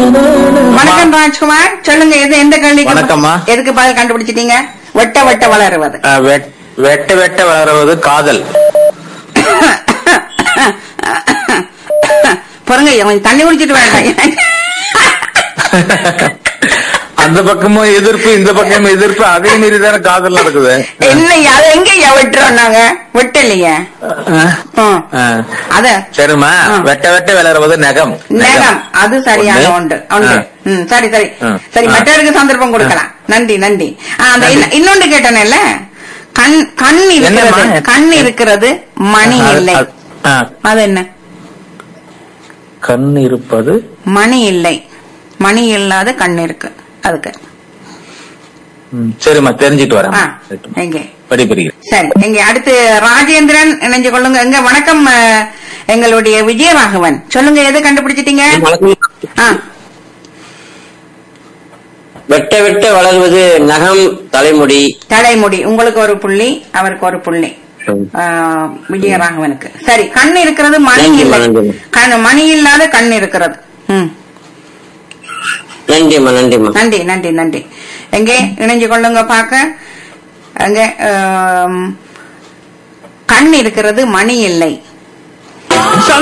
வணக்கம் ராஜ்குமார் சொல்லுங்க எது எந்த கேள்விக்கு வணக்கம்மா. எதுக்கு பதில் கண்டுபிடிச்சிட்டீங்க வெட்ட வெட்ட வளருவது ஆ, வெட்- வெட்ட வெட்ட வளருவது காதல் பொறுங்க கொஞ்சம் தண்ணி குடிச்சிட்டு வேண்டாம் அந்த பக்கமும் எதிர்ப்பு இந்த பக்கமும் எதிர்ப்பு அதே மீறி தானே காதல் நடக்குது இல்லையா அது எங்கய்யா வெட்டுறோம் நாங்க வெட்டலையே ஆ, ம். ஆ. அத சரிம்மா ஆ. வெட்ட வெட்ட வளருவது நகம் நேரம் அது சரியான ஒண்ணு. உண்டு உண்டு ஆ. ம், சரி சரி ஆ. சரி ஆ. மற்றவருக்கு சந்தர்ப்பம் கொடுக்கலாம் நன்றி நன்றி ஆ, அந்த நன்றி. இன்ன- இன்னொன்று கேட்டேன்ல கண் கண் இருக்கிறது என்னம்மா? கண் இருக்கிறது மணி அது- இல்லை அது- ஆ. அது என்ன கண் இருப்பது மணி இல்லை மணி இல்லாத கண் இருக்கு அதுக்கு ம், சரிம்மா தெரிஞ்சிட்டு வரேன் ஆ, எங்க படிப்பறிகிறேன் சரி எங்க அடுத்து ராஜேந்திரன் இணைஞ்சு கொள்ளுங்க எங்க வணக்கம் அஹ், எங்களுடைய விஜயராகவன் சொல்லுங்க எது கண்டுபிடிச்சிட்டீங்க ஆ, வெட்ட வெட்ட வளர்வது நகம் தலைமுடி தலைமுடி உங்களுக்கு ஒரு புள்ளி அவருக்கு ஒரு புள்ளி ஆ, விஜயராகவனுக்கு சரி கண் இருக்கிறது மணி நன்றி, இல்லை நன்றி. கண் மணி இல்லாத கண் இருக்கிறது ம் நன்றிம்மா நன்றிம்மா நன்றி நன்றி நன்றி எங்கே இணைஞ்சு கொள்ளுங்க பார்க்க அங்க ஆம், கண் இருக்கிறது மணி இல்லை